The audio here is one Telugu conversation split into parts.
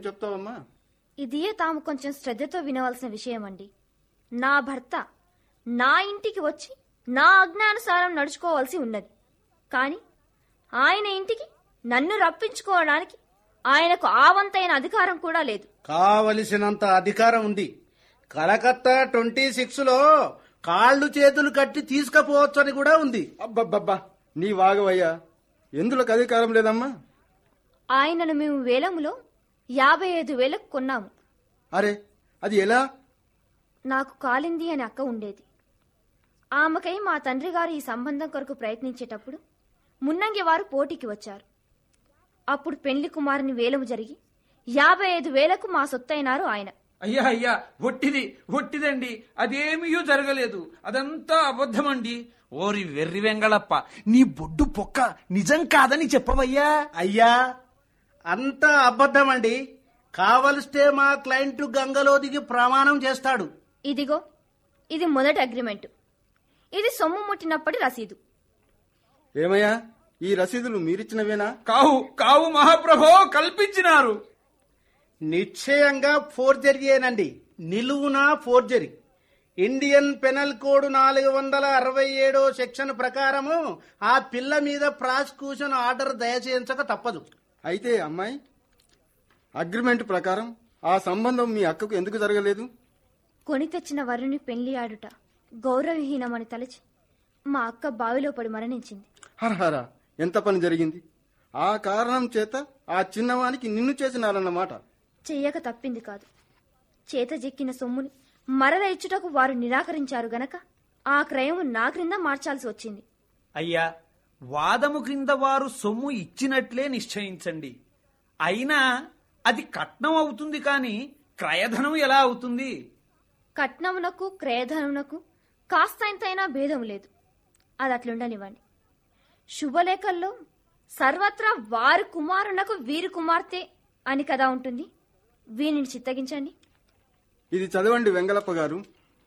చెప్తావమ్మా ఇదియే తాము కొంచెం శ్రద్ధతో వినవలసిన విషయం అండి నా భర్త నా ఇంటికి వచ్చి నా ఆజ్ఞానుసారం నడుచుకోవాల్సి ఉన్నది కాని ఆయన ఇంటికి నన్ను రప్పించుకోవడానికి ఆయనకు ఆవంతైన అధికారం కూడా లేదు కావలసినంత అధికారం ఉంది కలకత్తా ట్వంటీ సిక్స్ లో కాళ్ళు చేతులు కట్టి తీసుకుపోవచ్చని కూడా ఉంది అబ్బబ్బబ్బా నీ వాగవయ్యా ఎందులకు అధికారం లేదమ్మా ఆయనను మేము వేలములో యాభై ఐదు వేలకు కొన్నాము అరే అది ఎలా నాకు కాలింది అని అక్క ఉండేది ఆమెకై మా తండ్రి గారు ఈ సంబంధం కొరకు ప్రయత్నించేటప్పుడు మున్నంగి వారు పోటీకి వచ్చారు అప్పుడు పెళ్లి కుమారుని వేలము జరిగి యాభై ఐదు వేలకు మా సొత్తైనారు ఆయన అయ్యా అయ్యా ఒట్టిది ఒట్టిదండి అదేమీయూ జరగలేదు అదంతా అబద్ధమండి ఓరి వెర్రి వెంగళప్ప నీ బొడ్డు పొక్క నిజం కాదని చెప్పవయ్యా అయ్యా అంతా అబద్ధమండి కావలిస్తే మా క్లయింట్ గంగలో దిగి ప్రమాణం చేస్తాడు ఇదిగో ఇది మొదటి అగ్రిమెంట్ ఇది సొమ్ము ముట్టినప్పటి రసీదు ఏమయ్యా ఈ రసీదులు మీరిచ్చినవేనా కావు కావు మహాప్రభో కల్పించినారు నిశ్చయంగా ఫోర్జరీయేనండి నిలువునా ఫోర్జరీ ఇండియన్ పెనల్ కోడ్ నాలుగు వందల అరవై ఏడో సెక్షన్ ప్రకారము ఆ పిల్ల మీద ప్రాసిక్యూషన్ ఆర్డర్ దయచేయించక తప్పదు అయితే అమ్మాయి అగ్రిమెంట్ ప్రకారం ఆ సంబంధం మీ అక్కకు ఎందుకు జరగలేదు కొని తెచ్చిన వరుని పెళ్లి ఆడుట గౌరవహీనమని తలచి మా అక్క బావిలో పడి మరణించింది హరహర ఎంత పని జరిగింది ఆ కారణం చేత ఆ చిన్నవానికి నిన్ను చేసినారన్నమాట చెయ్యక తప్పింది కాదు చేత చెక్కిన సొమ్ముని మరల ఇచ్చుటకు వారు నిరాకరించారు గనక ఆ క్రయము నా క్రింద మార్చాల్సి వచ్చింది అయ్యా వాదము క్రింద వారు సొమ్ము ఇచ్చినట్లే నిశ్చయించండి అయినా అది కట్నం అవుతుంది కాని క్రయధనం ఎలా అవుతుంది కట్నమునకు క్రయధనమునకు కాస్తంతైనా భేదం లేదు అది అట్లుండనివ్వండి శుభలేఖల్లో సర్వత్రా వారి కుమారునకు వీరి కుమార్తె అని కదా ఉంటుంది వీనిని చిత్తగించండి ఇది చదవండి వెంగళప్ప గారు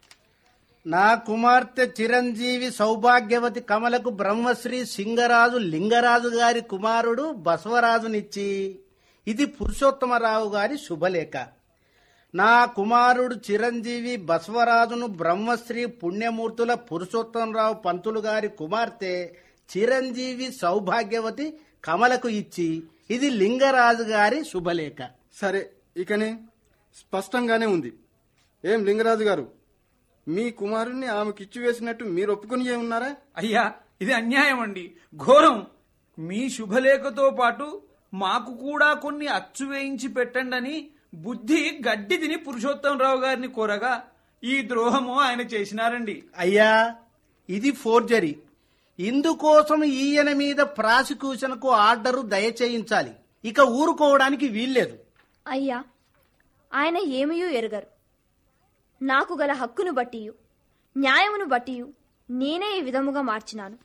నా కుమార్తె చిరంజీవి సౌభాగ్యవతి కమలకు బ్రహ్మశ్రీ సింగరాజు లింగరాజు గారి కుమారుడు బసవరాజునిచ్చి ఇది పురుషోత్తమరావు గారి శుభలేఖ నా కుమారుడు చిరంజీవి బసవరాజును బ్రహ్మశ్రీ పుణ్యమూర్తుల పురుషోత్తమరావు పంతులు గారి కుమార్తె చిరంజీవి సౌభాగ్యవతి కమలకు ఇచ్చి ఇది లింగరాజు గారి శుభలేఖ సరే ఇకనే స్పష్టంగానే ఉంది ఏం లింగరాజు గారు మీ కుమారుణ్ణి ఆమెకి ఇచ్చి వేసినట్టు మీరు ఒప్పుకుని ఉన్నారా అయ్యా ఇది అన్యాయం అండి ఘోరం మీ శుభలేఖతో పాటు మాకు కూడా కొన్ని అచ్చు వేయించి పెట్టండని బుద్ధి గడ్డి తిని పురుషోత్తమరావు గారిని కోరగా ఈ ద్రోహము ఆయన చేసినారండి అయ్యా ఇది ఫోర్జరీ ఇందుకోసం ఈయన మీద ప్రాసిక్యూషన్కు ఆర్డరు దయచేయించాలి ఇక ఊరుకోవడానికి వీల్లేదు అయ్యా ఆయన ఏమయూ ఎరుగరు నాకు గల హక్కును బట్టియు న్యాయమును బట్టియు నేనే ఈ విధముగా మార్చినాను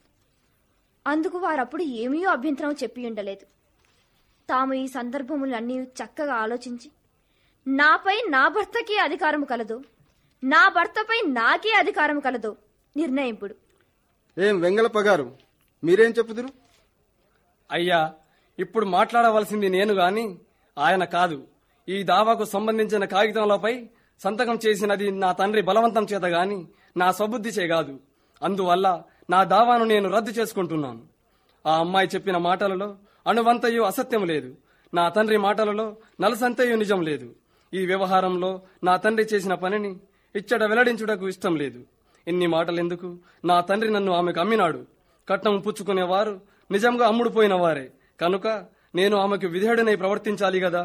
అందుకు వారప్పుడు ఏమీ అభ్యంతరం చెప్పి ఉండలేదు తాము ఈ సందర్భములన్నీ చక్కగా ఆలోచించి నాపై నా భర్తకే అధికారము కలదో నా భర్తపై నాకే అధికారం కలదో నిర్ణయింపుడు ఏం వెంగళప్ప గారు మీరేం చెప్పుదురు అయ్యా ఇప్పుడు మాట్లాడవలసింది నేను గాని ఆయన కాదు ఈ దావాకు సంబంధించిన కాగితంలపై సంతకం చేసినది నా తండ్రి బలవంతం చేత గాని నా స్వబుద్ధి చే కాదు అందువల్ల నా దావాను నేను రద్దు చేసుకుంటున్నాను ఆ అమ్మాయి చెప్పిన మాటలలో అణువంతయు అసత్యం లేదు నా తండ్రి మాటలలో నలసంతయు నిజం లేదు ఈ వ్యవహారంలో నా తండ్రి చేసిన పనిని ఇచ్చట వెల్లడించుటకు ఇష్టం లేదు ఇన్ని మాటలెందుకు నా తండ్రి నన్ను ఆమెకు అమ్మినాడు కట్నం పుచ్చుకునేవారు నిజంగా అమ్ముడుపోయిన వారే కనుక నేను ఆమెకు విధేయుడనై ప్రవర్తించాలి గదా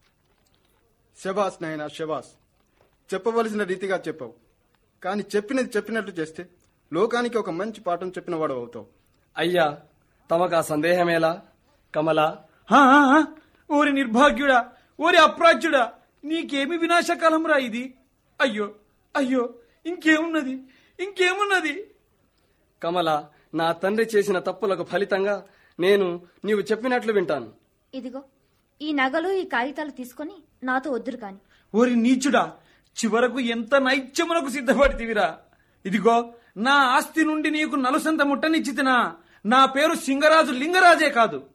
శబాస్ నాయనా శబాస్ చెప్పవలసిన రీతిగా చెప్పావు కానీ చెప్పినది చెప్పినట్టు చేస్తే లోకానికి ఒక మంచి పాఠం చెప్పిన వాడు అవుతావు అయ్యా తమకా సందేహమేలా కమలా హా, హా, హా. ఓరి నిర్భాగ్యుడా ఓరి అప్రాచ్యుడా నీకేమి వినాశకాలంరా ఇది అయ్యో అయ్యో ఇంకేమున్నది ఇంకేమున్నది కమల నా తండ్రి చేసిన తప్పులకు ఫలితంగా నేను నీవు చెప్పినట్లు వింటాను ఇదిగో ఈ నగలు ఈ కాగితాలు తీసుకొని నాతో వద్దురు కాని ఓరి నీచుడా చివరకు ఎంత నైత్యమునకు సిద్ధపడితివిరా ఇదిగో నా ఆస్తి నుండి నీకు నలుసంత ముట్టనిచ్చితినా నా పేరు సింగరాజు లింగరాజే కాదు